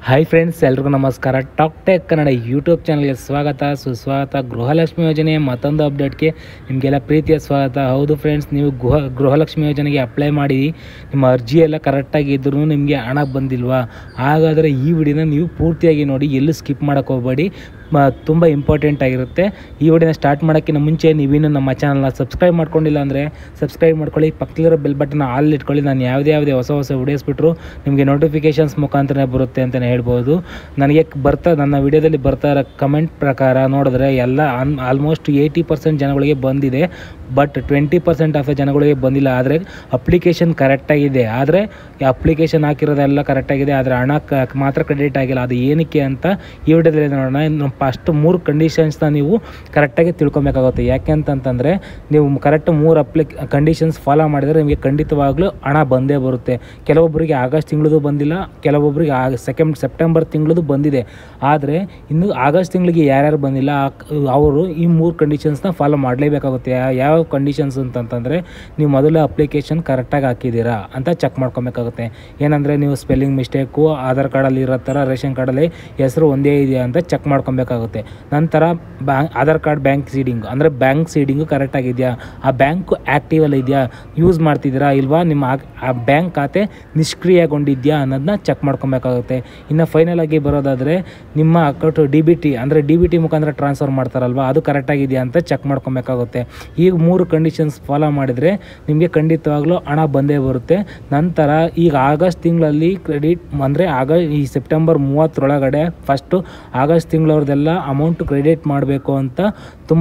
hi friends ಎಲ್ರಿಗೂ ನಮಸ್ಕಾರ talk tech Kannada YouTube ಚಾನಲ್ಗೆ ಸ್ವಾಗತ ಸುಸ್ವಾಗತ ಗೃಹಲಕ್ಷ್ಮಿ ಯೋಜನೆಯ ಮತ್ತೊಂದು ಅಪ್ಡೇಟ್ಗೆ ನಿಮಗೆಲ್ಲ ಪ್ರೀತಿಯ ಸ್ವಾಗತ ಹೌದು ಫ್ರೆಂಡ್ಸ್ ನೀವು ಗೃಹ ಗೃಹಲಕ್ಷ್ಮಿ ಯೋಜನೆಗೆ ಅಪ್ಲೈ ಮಾಡಿ ನಿಮ್ಮ ಅರ್ಜಿ ಎಲ್ಲ ಕರೆಕ್ಟಾಗಿ ಇದ್ರೂ ನಿಮಗೆ ಹಣ ಬಂದಿಲ್ವಾ ಹಾಗಾದರೆ ಈ ವಿಡಿಯೋನ ನೀವು ಪೂರ್ತಿಯಾಗಿ ನೋಡಿ ಎಲ್ಲೂ ಸ್ಕಿಪ್ ಮಾಡೋಕ್ಕೆ ಹೋಗಬೇಡಿ ಮ ತುಂಬ ಇಂಪಾರ್ಟೆಂಟ್ ಆಗಿರುತ್ತೆ ಈ ವಿಡಿಯೋನ ಸ್ಟಾರ್ಟ್ ಮಾಡೋಕ್ಕಿಂತ ಮುಂಚೆ ನೀವಿನ್ನೂ ನಮ್ಮ ಚಾನಲ್ನ ಸಬ್ಸ್ಕ್ರೈಬ್ ಮಾಡ್ಕೊಂಡಿಲ್ಲ ಅಂದರೆ ಸಬ್ಸ್ಕ್ರೈಬ್ ಮಾಡ್ಕೊಳ್ಳಿ ಪಕ್ಕದಲ್ಲಿರೋ ಬೆಲ್ ಬಟನ್ ಆಲ್ ಇಟ್ಕೊಳ್ಳಿ ನಾನು ಯಾವುದೇ ಯಾವುದೇ ಹೊಸ ಹೊಸ ವಿಡಿಯೋಸ್ ಬಿಟ್ಟರು ನಿಮಗೆ ನೋಟಿಫಿಕೇಷನ್ಸ್ ಮುಖಾಂತರ ಬರುತ್ತೆ ಅಂತಲೇ ಹೇಳ್ಬೋದು ನನಗೆ ಬರ್ತಾ ನನ್ನ ವಿಡಿಯೋದಲ್ಲಿ ಬರ್ತಾ ಇರೋ ಕಮೆಂಟ್ ಪ್ರಕಾರ ನೋಡಿದ್ರೆ ಎಲ್ಲ ಅನ್ ಆಲ್ಮೋಸ್ಟ್ ಏಯ್ಟಿ ಪರ್ಸೆಂಟ್ ಜನಗಳಿಗೆ ಬಂದಿದೆ ಬಟ್ ಟ್ವೆಂಟಿ ಪರ್ಸೆಂಟ್ ಆಫ್ ಜನಗಳಿಗೆ ಬಂದಿಲ್ಲ ಆದರೆ ಅಪ್ಲಿಕೇಶನ್ ಕರೆಕ್ಟಾಗಿದೆ ಆದರೆ ಈ ಅಪ್ಲಿಕೇಶನ್ ಹಾಕಿರೋದೆಲ್ಲ ಕರೆಕ್ಟಾಗಿದೆ ಆದರೆ ಹಣ ಕ ಮಾತ್ರ ಕ್ರೆಡಿಟ್ ಆಗಿಲ್ಲ ಅದು ಏನಕ್ಕೆ ಅಂತ ಈ ವಿಡಿಯೋದಲ್ಲಿ ನೋಡೋಣ ಫಸ್ಟ್ ಮೂರು ಕಂಡೀಷನ್ಸ್ನ ನೀವು ಕರೆಕ್ಟಾಗಿ ತಿಳ್ಕೊಬೇಕಾಗುತ್ತೆ ಯಾಕೆ ಅಂತಂತಂದರೆ ನೀವು ಕರೆಕ್ಟ್ ಮೂರು ಅಪ್ಲಿ ಕಂಡೀಷನ್ಸ್ ಫಾಲೋ ಮಾಡಿದರೆ ನಿಮಗೆ ಖಂಡಿತವಾಗ್ಲೂ ಹಣ ಬಂದೇ ಬರುತ್ತೆ ಕೆಲವೊಬ್ಬರಿಗೆ ಆಗಸ್ಟ್ ತಿಂಗಳದು ಬಂದಿಲ್ಲ ಕೆಲವೊಬ್ಬರಿಗೆ ಆಗ ಸೆಕೆಂಡ್ ಸೆಪ್ಟೆಂಬರ್ ತಿಂಗಳದು ಬಂದಿದೆ ಆದರೆ ಇನ್ನು ಆಗಸ್ಟ್ ತಿಂಗಳಿಗೆ ಯಾರ್ಯಾರು ಬಂದಿಲ್ಲ ಅವರು ಈ ಮೂರು ಕಂಡೀಷನ್ಸ್ನ ಫಾಲೋ ಮಾಡಲೇಬೇಕಾಗುತ್ತೆ ಯಾವ ಕಂಡೀಷನ್ಸ್ ಅಂತಂತಂದರೆ ನೀವು ಮೊದಲು ಅಪ್ಲಿಕೇಶನ್ ಕರೆಕ್ಟಾಗಿ ಹಾಕಿದ್ದೀರಾ ಅಂತ ಚೆಕ್ ಮಾಡ್ಕೊಬೇಕಾಗುತ್ತೆ ಏನಂದರೆ ನೀವು ಸ್ಪೆಲ್ಲಿಂಗ್ ಮಿಸ್ಟೇಕು ಆಧಾರ್ ಕಾರ್ಡಲ್ಲಿ ಇರೋ ಥರ ರೇಷನ್ ಕಾರ್ಡಲ್ಲಿ ಹೆಸರು ಒಂದೇ ಇದೆಯಾ ಅಂತ ಚೆಕ್ ಮಾಡ್ಕೊಬೇಕಾಗುತ್ತೆ ನಂತರ bank Aadhaar card bank seeding ಅಂದರೆ ಬ್ಯಾಂಕ್ ಸೀಡಿಂಗು ಕರೆಕ್ಟಾಗಿದೆಯಾ ಆ ಬ್ಯಾಂಕು ಆ್ಯಕ್ಟಿವಲ್ಲಿ ಇದೆಯಾ ಯೂಸ್ ಮಾಡ್ತಿದ್ದೀರಾ ಇಲ್ವಾ ನಿಮ್ಮ ಆ- ಆ ಬ್ಯಾಂಕ್ ಖಾತೆ ನಿಷ್ಕ್ರಿಯಗೊಂಡಿದೆಯಾ ಅನ್ನೋದನ್ನ ಚೆಕ್ ಮಾಡ್ಕೊಬೇಕಾಗುತ್ತೆ ಇನ್ನು ಫೈನಲ್ ಆಗಿ ಬರೋದಾದರೆ ನಿಮ್ಮ ಅಕೌಂಟು ಡಿ ಬಿ ಟಿ ಅಂದರೆ ಡಿ ಬಿ ಟಿ ಮುಖಾಂತರ ಟ್ರಾನ್ಸ್ಫರ್ ಮಾಡ್ತಾರಲ್ವ ಅದು ಕರೆಕ್ಟಾಗಿದೆಯಾ ಅಂತ ಚೆಕ್ ಮಾಡ್ಕೊಬೇಕಾಗುತ್ತೆ ಈ ಮೂರು ಕಂಡೀಷನ್ಸ್ ಫಾಲೋ ಮಾಡಿದರೆ ನಿಮಗೆ ಖಂಡಿತವಾಗ್ಲೂ ಹಣ ಬಂದೇ ಬರುತ್ತೆ ನಂತರ ಈಗ ಆಗಸ್ಟ್ ತಿಂಗಳಲ್ಲಿ ಕ್ರೆಡಿಟ್ ಅಂದರೆ ಆಗ ಈ ಸೆಪ್ಟೆಂಬರ್ ಮೂವತ್ತರೊಳಗಡೆ ಫಸ್ಟು ಆಗಸ್ಟ್ ತಿಂಗಳವ್ರದ್ದೆಲ್ಲ ಅಮೌಂಟ್ ಕ್ರೆಡಿಟ್ ಮಾಡಬೇಕು ಅಂತ ತುಂಬ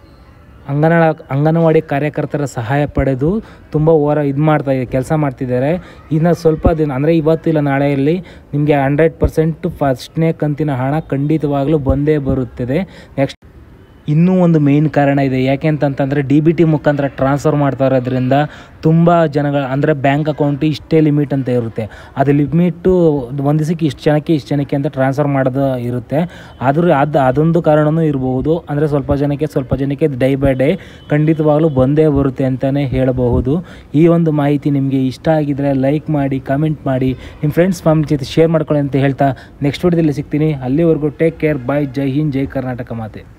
ಅಂಗನವಾಡ ಅಂಗನವಾಡಿ ಕಾರ್ಯಕರ್ತರ ಸಹಾಯ ಪಡೆದು ತುಂಬ ಓರ ಇದು ಮಾಡ್ತಾ ಇದೆ ಕೆಲಸ ಮಾಡ್ತಿದ್ದಾರೆ ಇನ್ನು ಸ್ವಲ್ಪ ದಿನ ಅಂದರೆ ಇವತ್ತಿಲ್ಲ ನಾಳೆಯಲ್ಲಿ ನಿಮಗೆ ಹಂಡ್ರೆಡ್ ಪರ್ಸೆಂಟ್ ಫಸ್ಟ್ನೇ ಕಂತಿನ ಹಣ ಖಂಡಿತವಾಗ್ಲೂ ಬಂದೇ ಬರುತ್ತದೆ ನೆಕ್ಸ್ಟ್ ಇನ್ನೂ ಒಂದು ಮೇಯ್ನ್ ಕಾರಣ ಇದೆ ಯಾಕೆ ಅಂತಂತಂದರೆ ಡಿ ಬಿ ಟಿ ಮುಖಾಂತರ ಟ್ರಾನ್ಸ್ಫರ್ ಮಾಡ್ತಾ ಇರೋದ್ರಿಂದ ತುಂಬ ಜನಗಳ ಅಂದರೆ ಬ್ಯಾಂಕ್ ಅಕೌಂಟ್ ಇಷ್ಟೇ ಲಿಮಿಟ್ ಅಂತ ಇರುತ್ತೆ ಅದು ಲಿಮಿಟು ಒಂದು ದಿವಸಕ್ಕೆ ಇಷ್ಟು ಜನಕ್ಕೆ ಇಷ್ಟು ಜನಕ್ಕೆ ಅಂತ ಟ್ರಾನ್ಸ್ಫರ್ ಮಾಡೋದು ಇರುತ್ತೆ ಆದರೂ ಅದು ಅದೊಂದು ಕಾರಣವೂ ಇರಬಹುದು ಅಂದರೆ ಸ್ವಲ್ಪ ಜನಕ್ಕೆ ಸ್ವಲ್ಪ ಜನಕ್ಕೆ ಡೈ ಬೈ ಡೇ ಖಂಡಿತವಾಗ್ಲೂ ಬಂದೇ ಬರುತ್ತೆ ಅಂತಲೇ ಹೇಳಬಹುದು ಈ ಒಂದು ಮಾಹಿತಿ ನಿಮಗೆ ಇಷ್ಟ ಆಗಿದ್ರೆ ಲೈಕ್ ಮಾಡಿ ಕಮೆಂಟ್ ಮಾಡಿ ನಿಮ್ಮ ಫ್ರೆಂಡ್ಸ್ ಫ್ಯಾಮಿಲಿ ಜೊತೆ ಶೇರ್ ಮಾಡ್ಕೊಳ್ಳಿ ಅಂತ ಹೇಳ್ತಾ ನೆಕ್ಸ್ಟ್ ವಿಡಿಯೋದಲ್ಲಿ ಸಿಗ್ತೀನಿ ಅಲ್ಲಿವರೆಗೂ ಟೇಕ್ ಕೇರ್ ಬಾಯ್ ಜೈ ಹಿಂದ್ ಜೈ ಕರ್ನಾಟಕ ಮಾತೆ